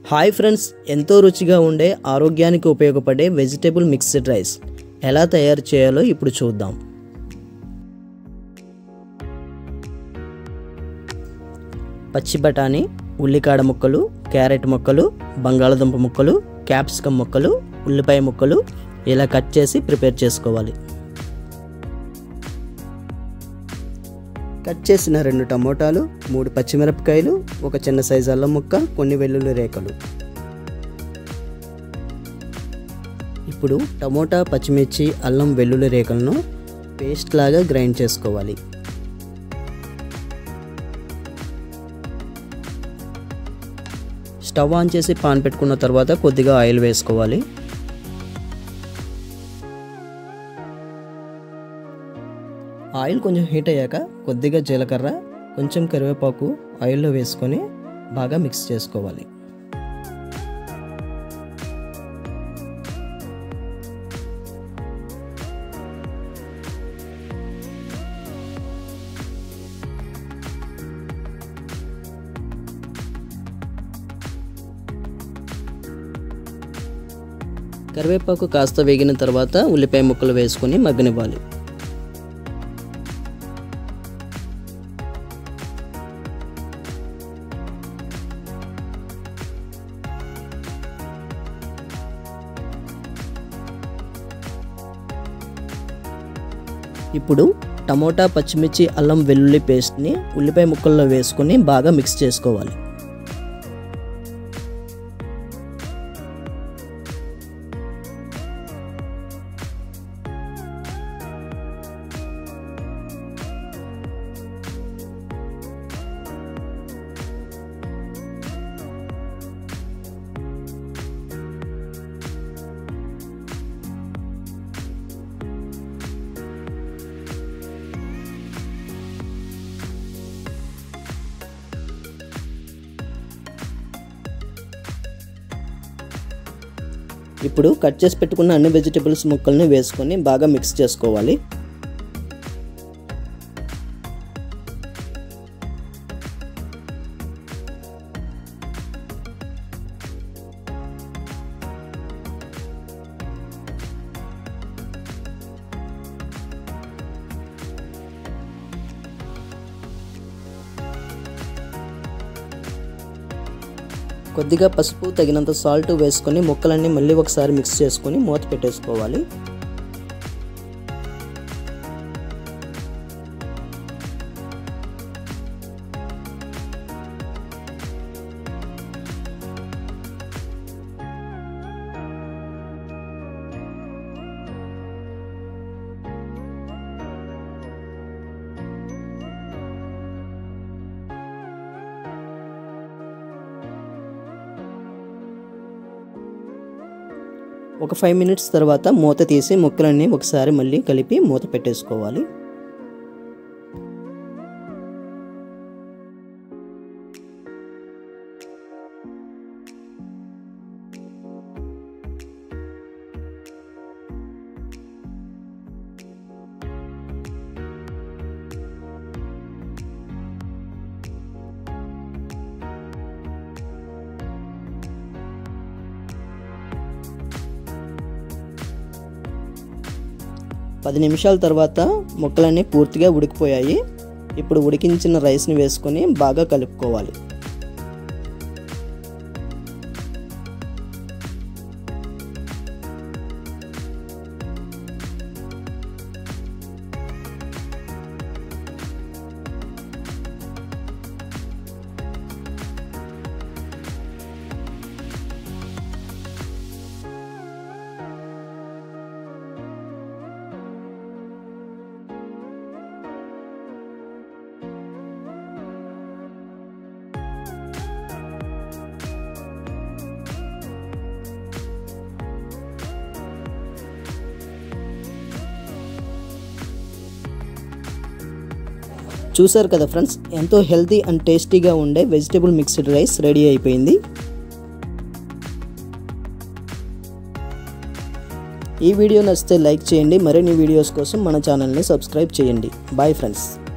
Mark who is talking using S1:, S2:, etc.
S1: hi friends ఎంతో రుచిగా ఉండే ఆరోగ్యానికి ఉపయోగపడే వెజిటేబుల్ మిక్స్డ్ రైస్ ఎలా తయారు చేయాలో ఇప్పుడు చూద్దాం పచ్చి బఠానీ ఉల్లికాడ ముక్కలు క్యారెట్ ముక్కలు బంగాళదుంప ముక్కలు క్యాప్సికమ్ ముక్కలు ఉల్లిపాయ ముక్కలు ఇలా కట్ చేసి ప్రిపేర్ చేసుకోవాలి కట్ చేసిన రెండు టమోటాలు మూడు పచ్చిమిరపకాయలు ఒక చిన్న సైజు అల్లం ముక్క కొన్ని వెల్లుల్లి రేఖలు ఇప్పుడు టమోటా పచ్చిమిర్చి అల్లం వెల్లుల్లి రేఖలను పేస్ట్ లాగా గ్రైండ్ చేసుకోవాలి స్టవ్ ఆన్ చేసి పాన్ పెట్టుకున్న తర్వాత కొద్దిగా ఆయిల్ వేసుకోవాలి ఆయిల్ కొంచెం హీట్ అయ్యాక కొద్దిగా జీలకర్ర కొంచెం కరివేపాకు ఆయిల్లో వేసుకొని బాగా మిక్స్ చేసుకోవాలి కరివేపాకు కాస్త వేగిన తర్వాత ఉల్లిపాయ ముక్కలు వేసుకొని మగ్గనివ్వాలి ఇప్పుడు టమోటా పచ్చిమిర్చి అల్లం వెల్లుల్లి పేస్ట్ని ఉల్లిపాయ ముక్కల్లో వేసుకొని బాగా మిక్స్ చేసుకోవాలి ఇప్పుడు కట్ చేసి పెట్టుకున్న అన్ని వెజిటబుల్స్ ముక్కల్ని వేసుకొని బాగా మిక్స్ చేసుకోవాలి కొద్దిగా పసుపు తగినంత సాల్ట్ వేసుకొని ముక్కలన్నీ మళ్ళీ ఒకసారి మిక్స్ చేసుకొని మూత పెట్టేసుకోవాలి ఒక ఫైవ్ మినిట్స్ తర్వాత మూత తీసి ముక్కలన్నీ ఒకసారి మళ్ళీ కలిపి మూత పెట్టేసుకోవాలి పది నిమిషాల తర్వాత ముక్కలన్నీ పూర్తిగా ఉడికిపోయాయి ఇప్పుడు ఉడికించిన రైస్ని వేసుకొని బాగా కలుపుకోవాలి చూసారు కదా ఫ్రెండ్స్ ఎంతో హెల్తీ అండ్ టేస్టీగా ఉండే వెజిటేబుల్ మిక్స్డ్ రైస్ రెడీ అయిపోయింది ఈ వీడియో నచ్చితే లైక్ చేయండి మరిన్ని వీడియోస్ కోసం మన ఛానల్ని సబ్స్క్రైబ్ చేయండి బాయ్ ఫ్రెండ్స్